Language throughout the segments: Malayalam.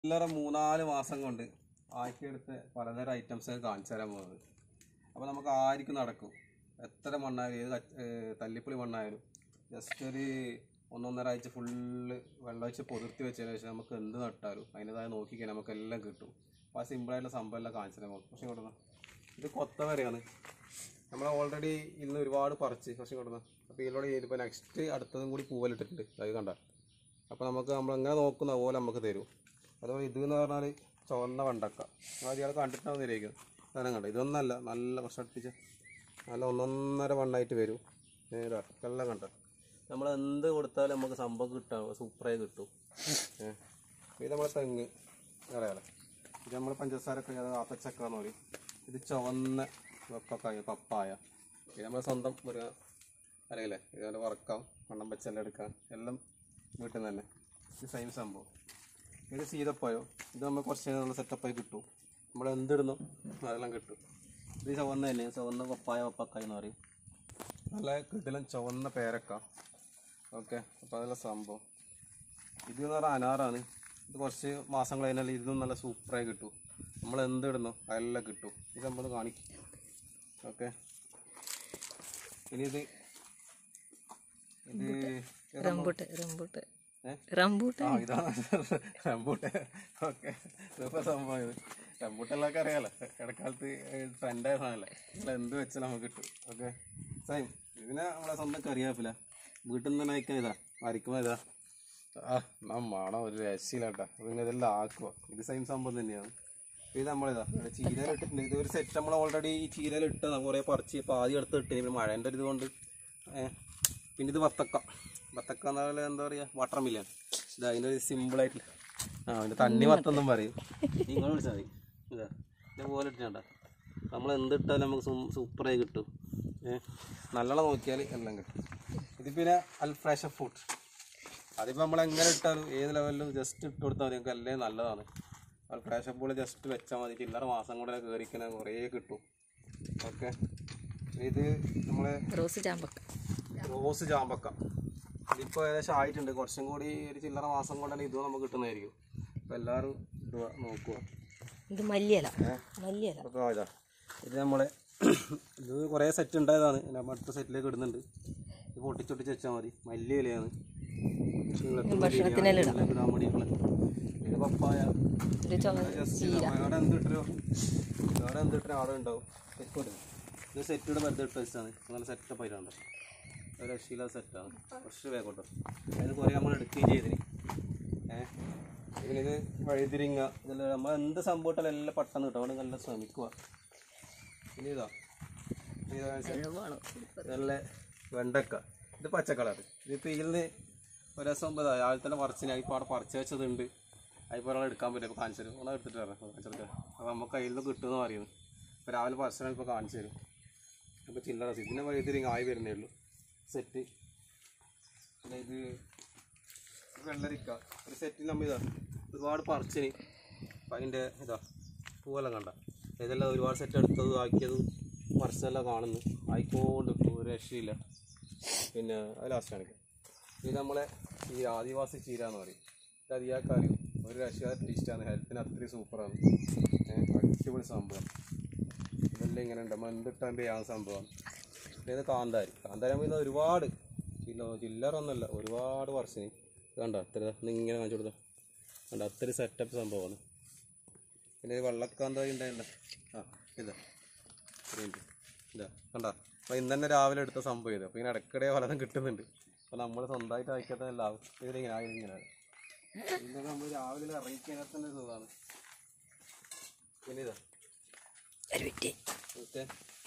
ചില്ലറ മൂന്നാല് മാസം കൊണ്ട് ആക്കിയെടുത്ത് പലതരം ഐറ്റംസ് കാണിച്ചു തരാൻ പോകുന്നത് അപ്പോൾ നമുക്ക് ആർക്കും നടക്കും എത്ര മണ്ണായാലും ഏത് കച്ച- ഏഹ് തല്ലിപ്പുളി മണ്ണായാലും ജസ്റ്റ് ഒരു ഒന്നൊന്നര ആഴ്ച ഫുള്ള് വെള്ളമൊഴിച്ച് പൊതിർത്തി വെച്ചതിന് ശേഷം നമുക്ക് എന്ത് നട്ടാലും അതിൻ്റെതായ നോക്കിക്കാൻ നമുക്ക് എല്ലാം കിട്ടും അപ്പോൾ ആ സിമ്പിളായിട്ടുള്ള സംഭവം എല്ലാം കാണിച്ചു തരാൻ പോകും പക്ഷേ കൊടുക്കണം ഇത് കൊത്തവരെയാണ് നമ്മൾ ഓൾറെഡി ഇന്ന് ഒരുപാട് പറിച്ച് പക്ഷേ കൊടുക്കണം അപ്പോൾ ഇതിലൂടെ ഇപ്പോൾ നെക്സ്റ്റ് അടുത്തതും കൂടി പൂവലിട്ടിട്ടുണ്ട് അത് കണ്ട അപ്പോൾ നമുക്ക് നമ്മൾ എങ്ങനെ നോക്കുന്ന പോലെ നമുക്ക് തരും അതുപോലെ ഇത് എന്ന് പറഞ്ഞാൽ ചുവന്ന വണ്ടക്ക ആദ്യം ഇയാൾ കണ്ടിട്ടാവും തരുമായിരിക്കും സാധനം കണ്ട ഇതൊന്നല്ല നല്ല കുറച്ച് അടുപ്പിച്ച നല്ല ഒന്നൊന്നര വണ്ണായിട്ട് വരും ഏതാ എല്ലാം കണ്ട നമ്മൾ എന്ത് കൊടുത്താലും നമുക്ക് സംഭവം കിട്ടാം സൂപ്പറായി കിട്ടും ഏഹ് ഇത് നമ്മളെ തെങ്ങ് അറിയാലോ ഇത് നമ്മൾ പഞ്ചസാരൊക്കെ അത് ആത്തച്ചക്ക എന്ന് പറയും ഇത് ചുവന്ന വെപ്പക്കായ പപ്പായ ഇത് നമ്മുടെ സ്വന്തം ഒരു അറിയില്ലേ ഇതുപോലെ വറക്കാം മണ്ണം വെച്ചെല്ലാം എടുക്കാം എല്ലാം വീട്ടിൽ നിന്ന് തന്നെ ഇത് സെയിം സംഭവം ഇത് സീതപ്പഴം ഇത് നമ്മൾ കുറച്ച് നല്ല സെറ്റപ്പായി കിട്ടും നമ്മൾ എന്തിടുന്നു അതെല്ലാം കിട്ടും ഇത് ചുവന്ന തന്നെ ചുവന്ന പപ്പായ പപ്പക്കായ എന്ന് പറയും നല്ല കിട്ടിലും ചുവന്ന പേരക്ക ഓക്കെ അപ്പോൾ അതെല്ലാം സംഭവം ഇത് എന്ന് പറഞ്ഞാൽ അനാറാണ് ഇത് കുറച്ച് മാസങ്ങൾ കഴിഞ്ഞാൽ ഇതും നല്ല സൂപ്പറായി കിട്ടും നമ്മൾ എന്തിടുന്നു അതെല്ലാം കിട്ടും ഇത് നമ്മൾ കാണിക്കും ഓക്കെ ഇനി ഇത് ഇത് റംബൂട്ട് റംബൂട്ട് ഏ? റംബൂട്ട് ആ ഇതാണ് റംബൂട്ട് ഓക്കെ സൂപ്പർ സംഭവം ഇത് റംബൂട്ടെല്ലാം അറിയാലോ ഇടക്കാലത്ത് ട്രെൻഡായ സാധനമല്ലേ നമ്മൾ എന്ത് വെച്ചാൽ നമുക്ക് കിട്ടും ഓക്കെ സെയിം ഇതിനെ നമ്മളെ സ്വന്തം കറിയാപ്പില്ല വീട്ടിൽ നിന്ന് തന്നെ അയക്കാൻ ഇതാ വരയ്ക്കുമ്പോൾ ഇതാ ആ നമ്മാണോ ഒരു രക്ഷയില്ലാട്ടാ പിന്നെ ഇതെല്ലാം ആക്കുക ഇത് സെയിം സംഭവം തന്നെയാണ് ഇത് നമ്മളിതാ ഇവിടെ ചീരയിൽ ഇട്ടിട്ടുണ്ട് ഇത് ഒരു സെറ്റ് നമ്മൾ ഓൾറെഡി ഈ ചീരയിൽ ഇട്ടതാണ് കുറേ പറിച്ച് ഇപ്പോൾ ആദ്യം എടുത്ത് ഇട്ട് പിന്നെ മഴേൻ്റെ ഒരു ഇത് കൊണ്ട് ഏഹ് പിന്നെ ഇത് വത്തക്ക വത്തക്ക എന്ന് പറയുന്നത് എന്താ പറയുക വാട്ടർ മില്ലാണ് ഇത് അതിൻ്റെ ഒരു സിമ്പിളായിട്ടുള്ള ആ അതിൻ്റെ തണ്ണി വത്തൊന്നും പറയും നിങ്ങൾ വിളിച്ചാൽ മതി ഇതാ ഇതേപോലെ ഇട്ടാണ്ട നമ്മൾ എന്തിട്ടാലും നമുക്ക് സൂ- സൂപ്പറായി കിട്ടും ഏഹ് നല്ലോണം നോക്കിയാൽ എല്ലാം കിട്ടും ഇത് പിന്നെ അൽഫ്രഷ ഫുഡ് അതിപ്പോൾ നമ്മൾ എങ്ങനെ ഇട്ടാലും ഏത് ലെവലിലും ജസ്റ്റ് ഇട്ട് കൊടുത്താൽ മതി നമുക്ക് എല്ലാം നല്ലതാണ് അൽഫ്രഷ ഫുഡ് ജസ്റ്റ് വെച്ചാൽ മതി ചില്ലറ മാസം കൂടെ കയറിക്കുന്ന കുറേ കിട്ടും ഓക്കെ ഇത് നമ്മളെ റോസ് ചാമ്പക്ക റോസ് ചാമ്പക്ക ഇതിപ്പോൾ ഏകദേശം ആയിട്ടുണ്ട് കുറച്ചും കൂടി ഒരു ചില്ലറ മാസം കൊണ്ട് തന്നെ ഇതും നമുക്ക് കിട്ടുന്നതായിരിക്കും അപ്പോൾ എല്ലാവരും ഇടുക നോക്കുക ഇത് മല്ലിയല മല്ലിയല അപ്പോൾ ഇതാ ഇത് നമ്മളെ ഇത് കുറേ സെറ്റ് ഉണ്ടായതാണ് നമ്മൾ അടുത്ത സെറ്റിലേക്ക് ഇടുന്നുണ്ട് ഇത് പൊട്ടിച്ചൊട്ടിച്ച് വെച്ചാൽ മതി വലിയ ഇലയാണ് ഭക്ഷണത്തിനെല്ലാം ഇടാം. ഇടാൻ വേണ്ടിയിട്ടുള്ള ഇത് പപ്പായ ഒരു ചുവന്ന ജസ്റ്റ് അവിടെ എന്തിട്ടോ അവിടെ എന്തിട്ടോ അവിടെ ഉണ്ടാവും സെറ്റ് ഇത് സെറ്റിയുടെ വെറുതെ ഇട്ട് വെച്ചാണ് നല്ല സെറ്റപ്പ് ആയിട്ടുണ്ട് ഒരു രക്ഷയില്ല സെറ്റാണ് കുറച്ച് വേഗോട്ടോ അതിന് കുറേ നമ്മൾ എടുക്കുകയും ചെയ്തിന് ഏഹ് പിന്നെ ഇത് വഴുതിരിങ്ങ ഇതെല്ലാം നമ്മൾ എന്ത് സംഭവം ഇട്ടാലും എല്ലാം പെട്ടെന്ന് കിട്ടും അവിടെ നല്ല ശ്രമിക്കുക പിന്നെ ഇതാ ഇതാ നല്ല വെണ്ടക്ക ഇത് പച്ച കളർ ഇതിപ്പോൾ ഇതിൽ നിന്ന് ഒരു ദിവസം മുമ്പ് ഇതാ രാവിലെ തന്നെ പറിച്ചിന് ഇപ്പോൾ അവിടെ പറിച്ച് വെച്ചതുണ്ട് അതിപ്പോൾ ഒരാൾ എടുക്കാൻ പറ്റും അപ്പോൾ കാണിച്ചു തരും ഒന്നാ എടുത്തിട്ട് വരാം കാണിച്ചെടുക്കാം അപ്പോൾ നമുക്ക് കയ്യിൽ നിന്ന് കിട്ടുമെന്ന് പറയുന്നു ഇപ്പോൾ രാവിലെ പറിച്ചാൽ ഇപ്പോൾ കാണിച്ചു തരും അപ്പോൾ ചില്ലറ ഇതിനെ വൈദ്യുതി ആയി വരുന്നേ ഉള്ളൂ സെറ്റ് പിന്നെ ഇത് ഇത് വെള്ളരിക്ക ഒരു സെറ്റിൽ നമ്മൾ ഇതാ ഒരുപാട് പറിച്ചിന് അപ്പം അതിൻ്റെ ഇതാ പൂവെല്ലാം കണ്ട ഇതെല്ലാം ഒരുപാട് സെറ്റ് എടുത്തതും ആക്കിയതും പറിച്ചതെല്ലാം കാണുന്നു ആയിക്കൊണ്ട് ഒരു രക്ഷയില്ല പിന്നെ അത് ലാസ്റ്റ് കാണിക്കാം ഇത് നമ്മളെ ചീര ആദിവാസി ചീര എന്ന് പറയും ഇത് അതിയാക്കാരും ഒരു രക്ഷ ടേസ്റ്റാണ് ഹെൽത്തിന് അത്രയും സൂപ്പറാണ് ഏഹ് അടിപൊളി സംഭവം ഇതെല്ലാം ഇങ്ങനെ ഉണ്ട് നമ്മൾ എന്തിട്ടാൻ ചെയ്യാൻ സംഭവമാണ് പിന്നെ ഇത് കാന്താരി കാന്താരി ആകുമ്പോൾ ഇത് ഒരുപാട് ചില്ല ചില്ലറൊന്നുമല്ല ഒരുപാട് വർഷം കണ്ട അത്ര ഇങ്ങനെ കാണിച്ചു കൊടുത്ത കണ്ട അത്ര സെറ്റപ്പ് സംഭവമാണ് പിന്നെ ഇത് വെള്ളക്കാന്താരി ഉണ്ടായില്ല ആ ഇതാ ഒരു മിനിറ്റ് ഇതാ കണ്ട അപ്പോൾ ഇന്ന് തന്നെ രാവിലെ എടുത്ത സംഭവം ഇത് അപ്പോൾ ഇങ്ങനെ ഇടയ്ക്കിടെ പലതും കിട്ടുന്നുണ്ട് അപ്പോൾ നമ്മൾ സ്വന്തമായിട്ട് അയക്കാത്തതല്ല ഇതിലിങ്ങനെ ഇങ്ങനെ ഇന്നൊക്കെ നമ്മൾ രാവിലെ ഇറങ്ങിക്കഴിഞ്ഞാൽ തന്നെ സുഖമാണ് പിന്നെ ഇതാ ഒരു വിറ്റ് ഓക്കെ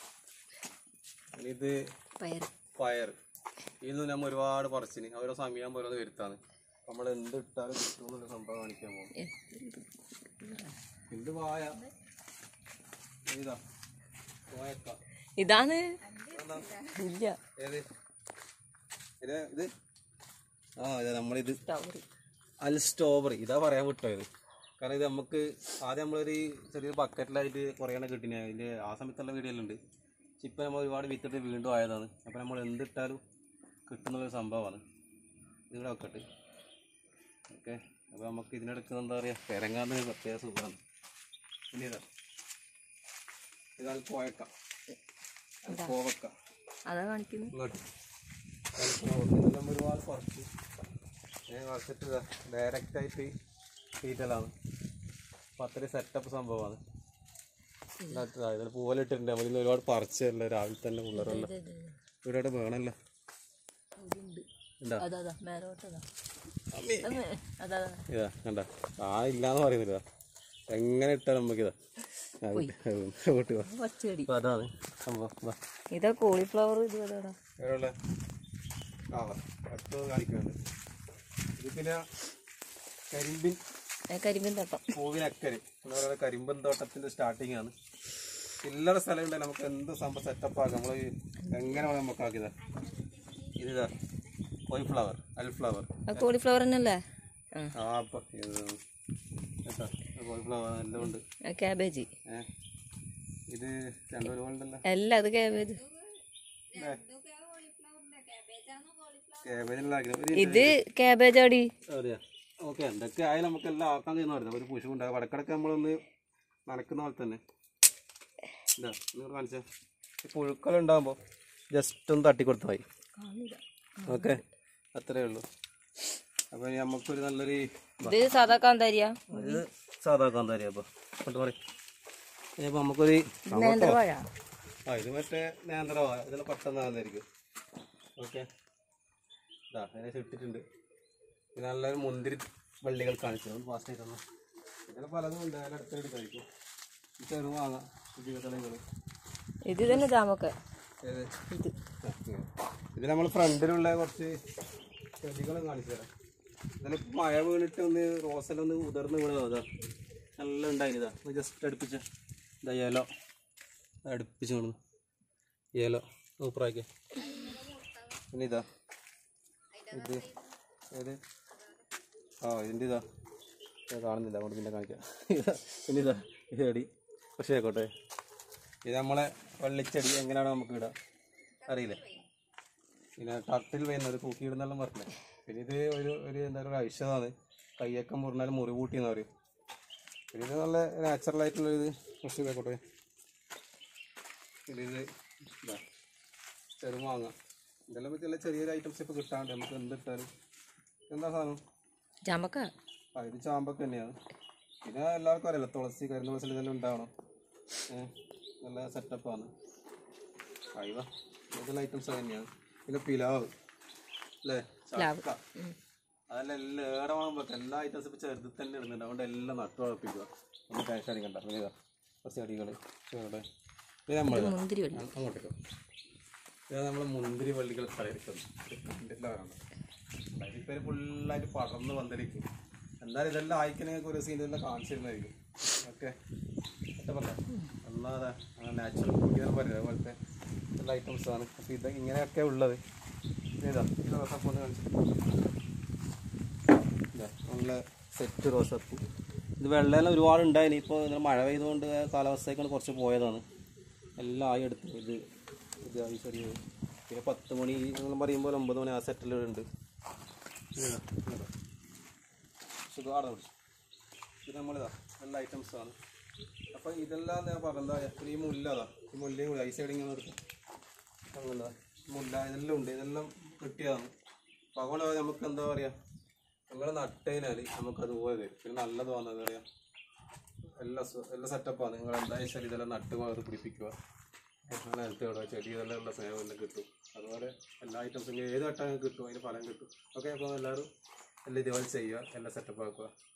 ഇത് പയർ പയർ ഇതിൽ നിന്ന് നമ്മൾ ഒരുപാട് പറിച്ചിന് ഓരോ സമയം പോലെ വരുത്താണ് നമ്മൾ എന്ത് ഇട്ടാലും കിട്ടും എന്നുള്ള സംഭവം കാണിക്കാൻ പോകും എന്ത് വായ ഇതാ വായക്ക ഇതാണ് എന്താ? ഇല്ല ഏത് ഇത് ഇത് ആ ഇത് നമ്മളിത് സ്ട്രോബെറി അൽ സ്ട്രോബെറി ഇതാ പറയാൻ വിട്ടത് കാരണം ഇത് നമുക്ക് ആദ്യം നമ്മളൊരു ചെറിയൊരു ബക്കറ്റിലായിട്ട് കുറേ എണ്ണം കിട്ടിനെ അതിൻ്റെ ആ സമയത്തുള്ള വീഡിയോയിലുണ്ട് പക്ഷെ ഇപ്പം നമ്മൾ ഒരുപാട് വിത്തിട്ട് വീണ്ടും ആയതാണ് അപ്പോൾ നമ്മൾ എന്തിട്ടാലും കിട്ടുന്ന ഒരു സംഭവമാണ് ഇതിവിടെ വെക്കട്ടെ ഓക്കെ അപ്പോൾ നമുക്ക് ഇതിനെടുക്കുന്ന എന്താ പറയുക കിഴങ്ങാന്ന് പ്രത്യേക സുഖമാണ് പിന്നെ ഇതാ ഇതാണ് കോയക്ക അത് കോവക്ക അതാ കാണിക്കുന്നു ഇങ്ങോട്ട് അത് കോവക്ക ഇതെല്ലാം ഒരുപാട് കുറച്ച് ഞാൻ കുറച്ചിട്ട് ഇതാ ഡയറക്റ്റായിട്ട് തീറ്റലാണ് അപ്പോൾ അത്രയും സെറ്റപ്പ് സംഭവമാണ് ഇതിനകത്ത് ഇതിൽ പൂവലിട്ടിട്ടുണ്ട് നമ്മൾ ഇന്ന് ഒരുപാട് പറിച്ചല്ല രാവിലെ തന്നെ പിള്ളേരെല്ലാം ഇവിടെ വേണമല്ലോ ഉണ്ടോ അതാ അതാ മേലോട്ടതാ അമ്മേ. അതാ ഇതാ കണ്ട ആ ഇല്ലാന്ന് പറയുന്നില്ല എങ്ങനെ ഇട്ടാ നമുക്കിതാ അങ്ങോട്ട് വാ പച്ചടി അപ്പൊ അതാണ് സംഭവം വാ. ഇതാ കോളിഫ്ലവർ ഇത് അതാടാ എവിടെയുള്ള ആ വാ. അടുത്തത് കാണിക്കുന്നുണ്ട് ഇത് പിന്നെ കരിമ്പിൻ കരിമ്പിൻ തട്ടം പൂവിനക്കരെ എന്ന് പറയുന്നത് കരിമ്പൻ തോട്ടത്തിന്റെ സ്റ്റാർട്ടിങ് ആണ് ചില്ലറ സ്ഥലം ഉണ്ടെങ്കിൽ നമുക്ക് എന്ത് സംഭവം സെറ്റപ്പ് ആക്കാം നമ്മൾ എങ്ങനെ വേണം നമുക്ക് ആക്കിയതാ ഇതാ കോളിഫ്ലവർ അൽഫ്ലവർ ആ കോളിഫ്ലവർ തന്നെയല്ലേ ആ ആ അപ്പൊ ഇത് കേട്ടോ കോളിഫ്ലവർ എല്ലാം ഉണ്ട് ആ ക്യാബേജ് ഏ ഇത് രണ്ടു ഒരുപോലുണ്ടല്ലോ അല്ല അത് ക്യാബേജ് കേബേജെല്ലാം ആക്കി ഒരു ഇത് ക്യാബേജ് അടി അറിയാം ഓക്കെ എന്തൊക്കെ ആയാലും നമുക്ക് എല്ലാം ആക്കാൻ കഴിയുന്ന പറയുന്നത് ഒരു പുഷ് ഉണ്ടാകും വടക്കിടക്ക് നമ്മളൊന്ന് നനക്കുന്ന പോലെ തന്നെ ഇതാ നിങ്ങൾ കാണിച്ച പുഴുക്കളുണ്ടാകുമ്പോൾ ജസ്റ്റ് ഒന്ന് തട്ടിക്കൊടുത്താൽ മതി ഓക്കെ അത്രേ ഉള്ളൂ അപ്പോൾ ഇനി നമുക്കൊരു നല്ലൊരു ഇത് സാധാ കാന്താരിയാ ഇത് സാധാ കാന്താരി അപ്പോൾ കൊണ്ട് പറയും ഇനിയിപ്പോൾ നമുക്കൊരു നേന്ത്രവാഴ ആ ഇത് മറ്റേ നേന്ത്രവാ ഇതിൽ പെട്ടെന്ന് ആകുന്നതായിരിക്കും ഓക്കെ ഇതാ അതിനെ ഇട്ടിട്ടുണ്ട് ഇത് നല്ലൊരു മുന്തിരി വള്ളികൾ കാണിച്ചു ഒന്ന് ഫാസ്റ്റ് ആയിട്ടൊന്ന് ഇതിൽ പലതും ഉണ്ട് അതിൽ അടുത്ത് കഴിക്കും ഈ ചെറു വാങ്ങാം ജീവിതത്തലകൾ ഇത് തന്നെ ജാമൊക്കെ ഏത് ഇത് ഇത് നമ്മൾ ഫ്രണ്ടിലുള്ള കുറച്ച് ചെടികളും കാണിച്ചു തരാം ഇതിൽ മഴ വീണിട്ട് ഒന്ന് റോസലൊന്ന് ഉതിർന്ന് വീണതാ ഇതാ നല്ല ഉണ്ടായിന് ഇതാ ഒന്ന് ജസ്റ്റ് അടുപ്പിച്ച് ഇതാ ഏലോ അടുപ്പിച്ച് കൊണ്ടു ഏലോ സൂപ്പറാക്കി പിന്നെ ഇതാ ഇത് ഏത് ആ ഇതിൻ്റെ ഇതാ ഇത് കാണുന്നില്ല അതുകൊണ്ട് പിന്നെ കാണിക്കാം ഇതാ പിന്നെ ഇതാ ഇത് ചെടി പക്ഷേ ആയിക്കോട്ടെ ഇത് നമ്മളെ വള്ളിച്ചെടി എങ്ങനെയാണ് നമുക്ക് ഇടാം അറിയില്ലേ പിന്നെ ടർട്ടിൽ വരുന്ന ഒരു തൂക്കി ഇടുന്നെല്ലാം പറഞ്ഞില്ലേ പിന്നെ ഇത് ഒരു ഒരു എന്താ പറയുക ഔഷധമാണ് കയ്യൊക്കെ മുറിഞ്ഞാൽ മുറി കൂട്ടിയെന്ന് പറയും പിന്നെ ഇത് നല്ല നാച്ചുറൽ ആയിട്ടുള്ള ഇത് കുറച്ച് ഇതാക്കോട്ടെ പിന്നെ ഇത് ഇതാ ചെറുമാങ്ങ ഇതെല്ലാം ഇപ്പൊ ചില ചെറിയൊരു ഐറ്റംസ് ഇപ്പോൾ കിട്ടാണ്ട് നമുക്ക് എന്തിട്ടാലും എന്താ സാധനം ജാമക്ക ആ ഇത് ചാമ്പൊക്കെ തന്നെയാണ് പിന്നെ എല്ലാവർക്കും അറിയാലോ തുളസി കരിന്ന തുളസി ഇതെല്ലാം ഉണ്ടാവണം ഏഹ് നല്ല സെറ്റപ്പാണ് അയവ ഇതെല്ലാം ഐറ്റംസ് തന്നെയാണ് പിന്നെ പിലാവ് അല്ലേ ചക്ക അതെല്ലാം എല്ലാം ഏറെ വേണം വെക്കാം എല്ലാ ഐറ്റംസും ഇപ്പോൾ ചെറുതിൽ തന്നെ ഇടുന്നുണ്ട് അതുകൊണ്ട് എല്ലാം നട്ടു വളർപ്പിക്കുക ഒന്ന് ടെൻഷൻ അടിക്കണ്ട പിന്നെ ഇതാ കുറച്ച് അടികൾ ഇവിടെ ഇത് നമ്മൾ മുന്തിരി വള്ളി അങ്ങോട്ടേക്ക് ഇത് നമ്മൾ മുന്തിരി വള്ളികൾ കളയിരിക്കുന്നു ഇതിപ്പോ ഫുള്ളായിട്ട് പടർന്ന് വന്നിരിക്കും എന്നാലും ഇതെല്ലാം ആയിക്കണെങ്കിൽ ഒരു സീൻ ഇതെല്ലാം കാണിച്ചിരുന്നായിരിക്കും ഓക്കെ പറഞ്ഞ ഒന്നാതെ നാച്ചുറൽ കുട്ടികൾ പറയുന്നത് അതുപോലത്തെ എല്ലാ ഐറ്റംസ് ആണ് അപ്പോൾ ഇത് ഇങ്ങനെയൊക്കെ ഉള്ളത് പിന്നെ ഇതാ ഇത് റോസാപ്പൂ ഒന്ന് കാണിച്ചു ഇതാ നല്ല സെറ്റ് റോസാപ്പൂ ഇത് വെള്ളം ഒരുപാട് ഉണ്ടായിന് ഇപ്പോൾ ഇന്നലെ മഴ പെയ്തുകൊണ്ട് കാലാവസ്ഥയൊക്കെ കുറച്ച് പോയതാണ് എല്ലാം ആയി എടുത്തു ഇത് ഇത് ആയി ചെറിയ പിന്നെ പത്ത് മണി നിങ്ങൾ പറയുമ്പോൾ ഒമ്പത് മണി ആ സെറ്റിലുണ്ട് സുഖമാണ് ഇത് നമ്മളിതാ എല്ലാ ഐറ്റംസ് ആണ് അപ്പോൾ ഇതെല്ലാം ഞാൻ പറഞ്ഞതാ പിന്നെ ഈ മുല്ല അതാ ഈ മുല്ലയും കൂടി ഐ സൈഡ് ഇങ്ങനെ നിർത്തും അങ്ങനെ മുല്ല ഇതെല്ലാം ഉണ്ട് ഇതെല്ലാം കിട്ടിയതാണ് അപ്പോൾ അതുകൊണ്ട് നമുക്ക് എന്താ പറയുക നിങ്ങൾ നട്ടതിനാൽ നമുക്ക് അതുപോലെ തരും പിന്നെ നല്ലത് വന്നത് പറയാം എല്ലാ സ- എല്ലാ സെറ്റപ്പാണ് നിങ്ങൾ എന്തായാലും ശരി ഇതെല്ലാം നട്ട് മാറി പിടിപ്പിക്കുക അങ്ങനെ അടുത്ത് വിടുക ചെടി ഇതെല്ലാം ഉള്ള സ്നേഹം എല്ലാം കിട്ടും അതുപോലെ എല്ലാ ഐറ്റംസും ഏത് നട്ടാൽ കിട്ടും അതിന് ഫലം കിട്ടും ഓക്കെ അപ്പോൾ എല്ലാവരും എല്ലാം ഇതേപോലെ ചെയ്യുക എല്ലാം സെറ്റപ്പ് ആക്കുക